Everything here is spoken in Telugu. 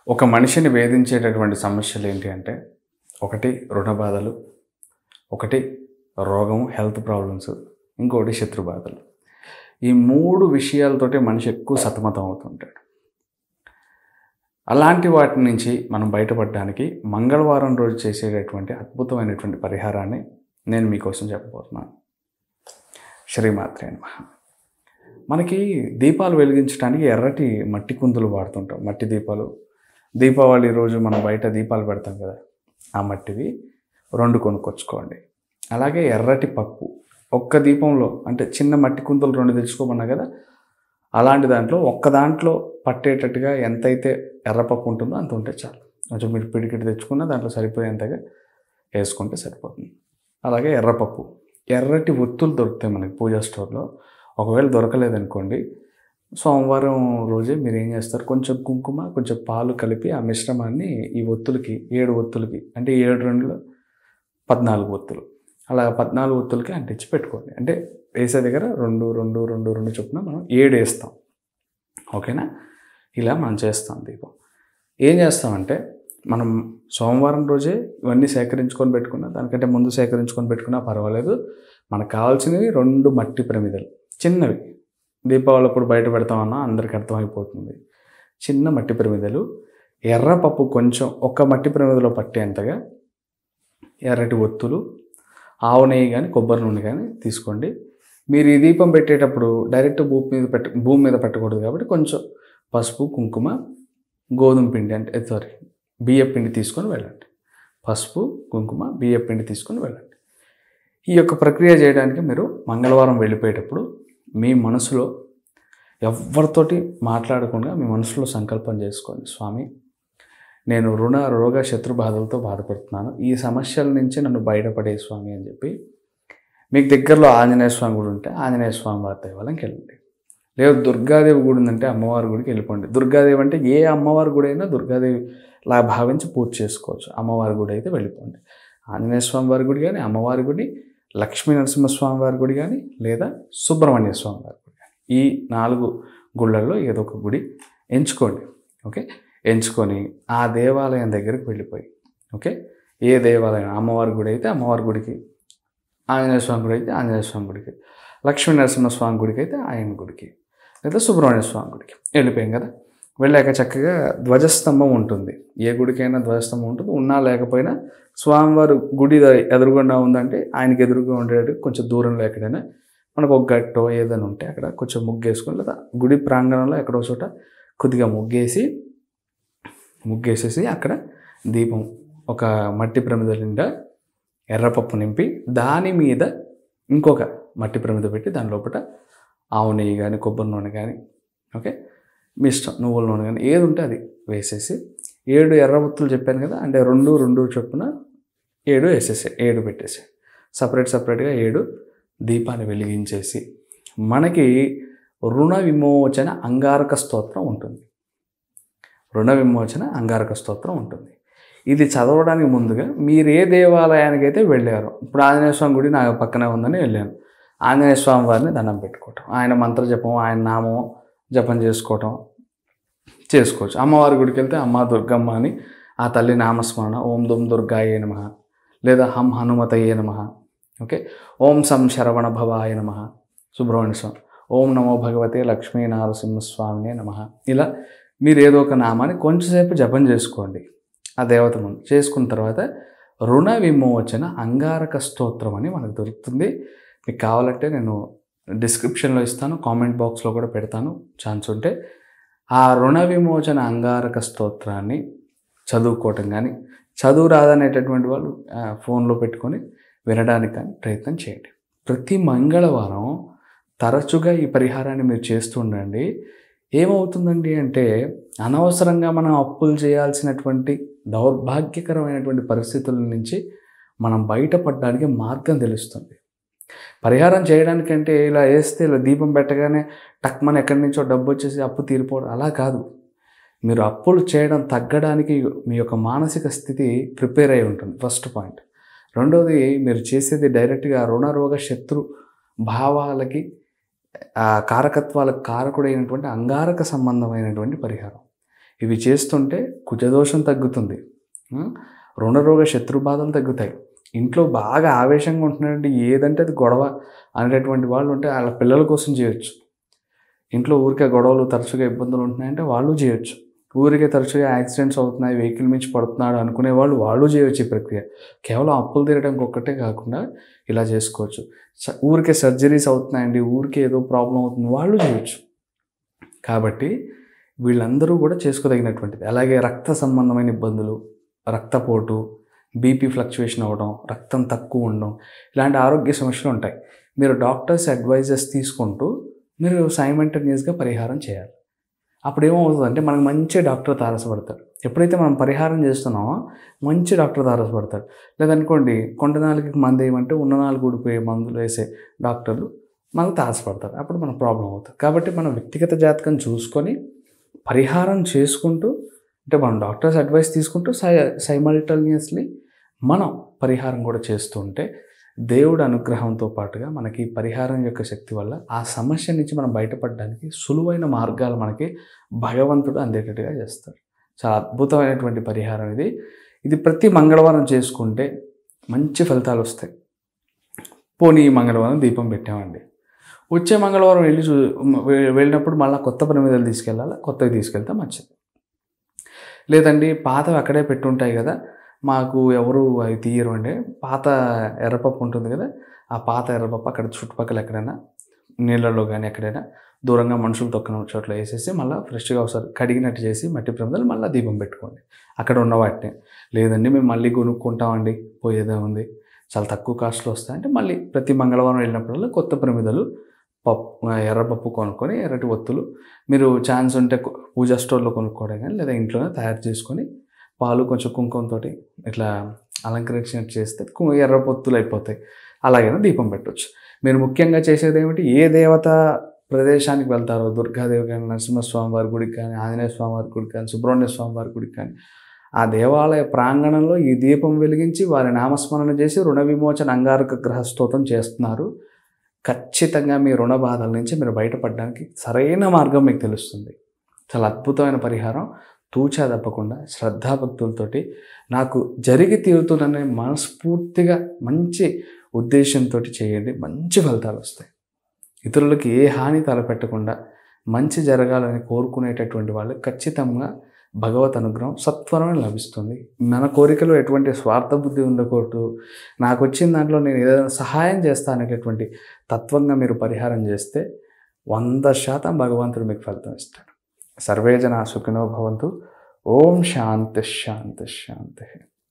ఒక మనిషిని వేధించేటటువంటి సమస్యలు ఏంటి అంటే ఒకటి రుణ బాధలు ఒకటి రోగం హెల్త్ ప్రాబ్లమ్స్ ఇంకోటి శత్రు బాధలు ఈ మూడు విషయాలతోటి మనిషి ఎక్కువ సతమతం అవుతుంటాడు అలాంటి వాటి నుంచి మనం బయటపడడానికి మంగళవారం రోజు చేసేటటువంటి అద్భుతమైనటువంటి పరిహారాన్ని నేను మీకోసం చెప్పబోతున్నాను శ్రీమాత్రే నమః మనకి దీపాలు వెలిగించడానికి ఎర్రటి మట్టి కుందులు వాడుతుంటాం మట్టి దీపాలు దీపావళి రోజు మనం బయట దీపాలు పెడతాం కదా ఆ మట్టివి రెండు కొనుక్కొచ్చుకోండి అలాగే ఎర్రటి పప్పు ఒక్క దీపంలో అంటే చిన్న మట్టి కుందులు రెండు తెచ్చుకోమన్నా కదా అలాంటి దాంట్లో ఒక్క దాంట్లో పట్టేటట్టుగా ఎంతైతే ఎర్రపప్పు ఉంటుందో అంత ఉంటే చాలు కొంచెం మీరు పిడికిటి తెచ్చుకున్న దాంట్లో సరిపోయేంతగా వేసుకుంటే సరిపోతుంది అలాగే ఎర్రపప్పు ఎర్రటి ఒత్తులు దొరుకుతాయి మనకి పూజా స్టోర్లో ఒకవేళ దొరకలేదనుకోండి సోమవారం రోజే మీరు ఏం చేస్తారు కొంచెం కుంకుమ కొంచెం పాలు కలిపి ఆ మిశ్రమాన్ని ఈ ఒత్తులకి ఏడు ఒత్తులకి అంటే ఏడు రెండులో పద్నాలుగు ఒత్తులు అలా పద్నాలుగు ఒత్తులకి అంటించి పెట్టుకోండి అంటే వేసే దగ్గర రెండు రెండు రెండు రెండు చొప్పున మనం ఏడు వేస్తాం ఓకేనా ఇలా మనం చేస్తాం దీపం ఏం చేస్తామంటే మనం సోమవారం రోజే ఇవన్నీ సేకరించుకొని పెట్టుకున్నా దానికంటే ముందు సేకరించుకొని పెట్టుకున్నా పర్వాలేదు మనకు కావాల్సినవి రెండు మట్టి ప్రమిదలు చిన్నవి దీపావళి అప్పుడు బయట పెడతామన్నా అందరికి అర్థమైపోతుంది చిన్న మట్టి ప్రమిదలు ఎర్రపప్పు కొంచెం ఒక మట్టి ప్రమిదలో పట్టేంతగా ఎర్రటి ఒత్తులు ఆవు నెయ్యి కానీ కొబ్బరి నూనె కానీ తీసుకోండి మీరు ఈ దీపం పెట్టేటప్పుడు డైరెక్ట్ భూమి మీద పెట్ట భూమి మీద పెట్టకూడదు కాబట్టి కొంచెం పసుపు కుంకుమ గోధుమ పిండి అంటే సారీ బియ్య పిండి తీసుకొని వెళ్ళండి పసుపు కుంకుమ బియ్య పిండి తీసుకొని వెళ్ళండి ఈ యొక్క ప్రక్రియ చేయడానికి మీరు మంగళవారం వెళ్ళిపోయేటప్పుడు మీ మనసులో ఎవరితోటి మాట్లాడకుండా మీ మనసులో సంకల్పం చేసుకోండి స్వామి నేను రుణ రోగ శత్రు బాధలతో బాధపడుతున్నాను ఈ సమస్యల నుంచి నన్ను బయటపడే స్వామి అని చెప్పి మీకు దగ్గరలో ఆంజనేయ స్వామి గుడి ఉంటే ఆంజనేయ స్వామి వారి దేవాలయంకి వెళ్ళండి లేదు దుర్గాదేవి గుడి ఉందంటే అమ్మవారి గుడికి వెళ్ళిపోండి దుర్గాదేవి అంటే ఏ అమ్మవారి గుడి అయినా దుర్గాదేవి లా భావించి పూజ చేసుకోవచ్చు అమ్మవారి గుడి అయితే వెళ్ళిపోండి ఆంజనేయ స్వామి వారి గుడి కానీ అమ్మవారి గుడి లక్ష్మీ నరసింహస్వామి వారి గుడి కానీ లేదా సుబ్రహ్మణ్య స్వామి వారి గుడి కానీ ఈ నాలుగు గుళ్ళల్లో ఏదో ఒక గుడి ఎంచుకోండి ఓకే ఎంచుకొని ఆ దేవాలయం దగ్గరికి వెళ్ళిపోయి ఓకే ఏ దేవాలయం అమ్మవారి గుడి అయితే అమ్మవారి గుడికి ఆంజనేయ స్వామి గుడి అయితే ఆంజనేయ స్వామి గుడికి లక్ష్మీ నరసింహ స్వామి గుడికి అయితే ఆయన గుడికి లేదా సుబ్రహ్మణ్య స్వామి గుడికి వెళ్ళిపోయాం కదా వెళ్ళాక చక్కగా ధ్వజస్తంభం ఉంటుంది ఏ గుడికైనా ధ్వజస్తంభం ఉంటుంది ఉన్నా లేకపోయినా స్వామివారు గుడి ఎదురుగుండా ఉందంటే ఆయనకి ఎదురుగా ఉండేటట్టు కొంచెం దూరంలో ఎక్కడైనా మనకు ఒక గట్టో ఏదైనా ఉంటే అక్కడ కొంచెం ముగ్గేసుకొని లేదా గుడి ప్రాంగణంలో ఎక్కడో చోట కొద్దిగా ముగ్గేసి ముగ్గేసేసి అక్కడ దీపం ఒక మట్టి ప్రమిద నిండా ఎర్రపప్పు నింపి దాని మీద ఇంకొక మట్టి ప్రమిద పెట్టి దాని లోపల ఆవు నెయ్యి కానీ కొబ్బరి నూనె కానీ ఓకే మీ ఇష్టం నువ్వుల నూనె కానీ ఏది ఉంటే అది వేసేసి ఏడు ఎర్ర ఒత్తులు చెప్పాను కదా అంటే రెండు రెండు చొప్పున ఏడు వేసేసి ఏడు పెట్టేసి సపరేట్ సపరేట్గా ఏడు దీపాన్ని వెలిగించేసి మనకి రుణ విమోచన అంగారక స్తోత్రం ఉంటుంది రుణ విమోచన అంగారక స్తోత్రం ఉంటుంది ఇది చదవడానికి ముందుగా మీరు ఏ దేవాలయానికి అయితే వెళ్ళారో ఇప్పుడు ఆంజనేయ స్వామి గుడి నా పక్కనే ఉందని వెళ్ళాను ఆంజనేయ స్వామి వారిని దండం పెట్టుకోవటం ఆయన మంత్ర జపం ఆయన నామం జపం చేసుకోవటం చేసుకోవచ్చు అమ్మవారి గుడికి వెళ్తే అమ్మ దుర్గమ్మ అని ఆ తల్లి నామస్మరణ ఓం దుమ్ దుర్గాయ నమ లేదా హం హనుమతయ్యే నమ ఓకే ఓం సం శరవణ భవాయ నమ సుబ్రహ్మణ్య స్వామి ఓం నమో భగవతే లక్ష్మీ నారసింహస్వామినే నమ ఇలా మీరు ఏదో ఒక నామాన్ని కొంచెంసేపు జపం చేసుకోండి ఆ దేవత ముందు చేసుకున్న తర్వాత రుణ విమోచన అంగారక స్తోత్రం అని మనకు దొరుకుతుంది మీకు కావాలంటే నేను డిస్క్రిప్షన్లో ఇస్తాను కామెంట్ బాక్స్లో కూడా పెడతాను ఛాన్స్ ఉంటే ఆ రుణ విమోచన అంగారక స్తోత్రాన్ని చదువుకోవటం కానీ చదువు రాదనేటటువంటి వాళ్ళు ఆ, ఫోన్లో పెట్టుకొని వినడానికి కానీ ప్రయత్నం చేయండి ప్రతి మంగళవారం తరచుగా ఈ పరిహారాన్ని మీరు చేస్తూ ఉండండి ఏమవుతుందండి అంటే అనవసరంగా మనం అప్పులు చేయాల్సినటువంటి దౌర్భాగ్యకరమైనటువంటి పరిస్థితుల నుంచి మనం బయటపడడానికి మార్గం తెలుస్తుంది పరిహారం చేయడానికంటే ఇలా వేస్తే ఇలా దీపం పెట్టగానే టక్మని ఎక్కడి నుంచో డబ్బు వచ్చేసి అప్పు తీరిపోవడం అలా కాదు మీరు అప్పులు చేయడం తగ్గడానికి మీ యొక్క మానసిక స్థితి ప్రిపేర్ అయి ఉంటుంది ఫస్ట్ పాయింట్ రెండోది మీరు చేసేది డైరెక్ట్గా రుణరోగ శత్రు భావాలకి ఆ కారకత్వాలకు కారకుడైనటువంటి అంగారక సంబంధమైనటువంటి పరిహారం ఇవి చేస్తుంటే కుజదోషం తగ్గుతుంది ఆ, రుణరోగ శత్రు బాధలు తగ్గుతాయి ఇంట్లో బాగా ఆవేశంగా ఉంటున్నారంటే ఏదంటే అది గొడవ అనేటటువంటి వాళ్ళు ఉంటే వాళ్ళ పిల్లల కోసం చేయొచ్చు ఇంట్లో ఊరికే గొడవలు తరచుగా ఇబ్బందులు ఉంటున్నాయంటే వాళ్ళు చేయొచ్చు ఊరికే తరచుగా యాక్సిడెంట్స్ అవుతున్నాయి వెహికల్ మించి పడుతున్నాడు అనుకునే వాళ్ళు వాళ్ళు చేయొచ్చు ఈ ప్రక్రియ కేవలం అప్పులు తీరడానికి ఒక్కటే కాకుండా ఇలా చేసుకోవచ్చు స- ఊరికే సర్జరీస్ అవుతున్నాయండి ఊరికే ఏదో ప్రాబ్లం అవుతుంది వాళ్ళు చేయొచ్చు కాబట్టి వీళ్ళందరూ కూడా చేసుకోదగినటువంటిది అలాగే రక్త సంబంధమైన ఇబ్బందులు రక్తపోటు బీపీ ఫ్లక్చువేషన్ అవ్వడం రక్తం తక్కువ ఉండడం ఇలాంటి ఆరోగ్య సమస్యలు ఉంటాయి మీరు డాక్టర్స్ అడ్వైజెస్ తీసుకుంటూ మీరు సైమెంటనియస్గా పరిహారం చేయాలి అప్పుడు ఏమవుతుందంటే మనకు మంచి డాక్టర్ తారసపడతాడు ఎప్పుడైతే మనం పరిహారం చేస్తున్నామో మంచి డాక్టర్ తారసపడతాడు లేదనుకోండి కొండ నాలుగుకి మందు వేయమంటే ఉన్న నాలుగు ఊడిపోయే మందులు వేసే డాక్టర్లు మనకు తారసపడతారు అప్పుడు మన ప్రాబ్లం అవుతుంది కాబట్టి మనం వ్యక్తిగత జాతకం చూసుకొని పరిహారం చేసుకుంటూ అంటే మనం డాక్టర్స్ అడ్వైస్ తీసుకుంటూ సై సైమల్టేనియస్లీ మనం పరిహారం కూడా చేస్తూ ఉంటే దేవుడు అనుగ్రహంతో పాటుగా మనకి ఈ పరిహారం యొక్క శక్తి వల్ల ఆ సమస్య నుంచి మనం బయటపడడానికి సులువైన మార్గాలు మనకి భగవంతుడు అందేటట్టుగా చేస్తాడు చాలా అద్భుతమైనటువంటి పరిహారం ఇది ఇది ప్రతి మంగళవారం చేసుకుంటే మంచి ఫలితాలు వస్తాయి పోనీ ఈ మంగళవారం దీపం పెట్టామండి వచ్చే మంగళవారం వెళ్ళి చూ వె- వెళ్ళినప్పుడు మళ్ళీ కొత్త ప్రమిదలు తీసుకెళ్ళాలి కొత్తవి తీసుకెళ్తే మంచిది లేదండి పాతవి అక్కడే పెట్టుంటాయి కదా మాకు ఎవరు అవి తీయరు అంటే పాత ఎర్రపప్పు ఉంటుంది కదా ఆ పాత ఎర్రపప్పు అక్కడ చుట్టుపక్కల ఎక్కడైనా నీళ్ళల్లో కానీ ఎక్కడైనా దూరంగా మనుషులు తొక్కన చోట్ల వేసేసి మళ్ళీ ఫ్రెష్గా ఒకసారి కడిగినట్టు చేసి మట్టి ప్రమిదలు మళ్ళీ దీపం పెట్టుకోండి అక్కడ ఉన్న వాటిని లేదండి మేము మళ్ళీ కొనుక్కుంటామండి పోయేదే ఉంది చాలా తక్కువ కాస్ట్లో వస్తాయంటే మళ్ళీ ప్రతి మంగళవారం వెళ్ళినప్పుడల్లా కొత్త ప్రమిదలు పప్పు ఎర్రపప్పు కొనుక్కొని ఎర్రటి ఒత్తులు మీరు ఛాన్స్ ఉంటే కొ- పూజా స్టోర్లో కొనుక్కోవడం కానీ లేదా ఇంట్లోనే తయారు చేసుకొని పాలు కొంచెం కుంకుమతో ఇట్లా అలంకరించినట్టు చేస్తే కు- ఎర్ర పొత్తులు అయిపోతాయి అలాగైనా దీపం పెట్టవచ్చు మీరు ముఖ్యంగా చేసేది ఏమిటి ఏ దేవత ప్రదేశానికి వెళ్తారో దుర్గాదేవి కానీ నరసింహస్వామి వారి గుడికి కానీ ఆంజనేయ స్వామి వారి గుడికి కానీ సుబ్రహ్మణ్య స్వామి వారి గుడికి కానీ ఆ దేవాలయ ప్రాంగణంలో ఈ దీపం వెలిగించి వారి నామస్మరణ చేసి రుణ విమోచన అంగారక గ్రహ స్తోత్రం చేస్తున్నారు ఖచ్చితంగా మీ రుణ బాధల నుంచి మీరు బయటపడడానికి సరైన మార్గం మీకు తెలుస్తుంది చాలా అద్భుతమైన పరిహారం తూచా తప్పకుండా శ్రద్ధాభక్తులతోటి నాకు జరిగి తీరుతుందనే మనస్ఫూర్తిగా మంచి ఉద్దేశంతో చేయండి మంచి ఫలితాలు వస్తాయి ఇతరులకి ఏ హాని తలపెట్టకుండా మంచి జరగాలని కోరుకునేటటువంటి వాళ్ళు ఖచ్చితంగా భగవత్ అనుగ్రహం సత్వరమే లభిస్తుంది మన కోరికలో ఎటువంటి స్వార్థ బుద్ధి ఉండకూడదు నాకు వచ్చిన దాంట్లో నేను ఏదైనా సహాయం చేస్తా అనేటటువంటి తత్వంగా మీరు పరిహారం చేస్తే వంద శాతం భగవంతుడు మీకు ఫలితం ఇస్తాడు సర్వే జన సుఖినో భవంతు ఓం శాంతి శాంతి శాంతి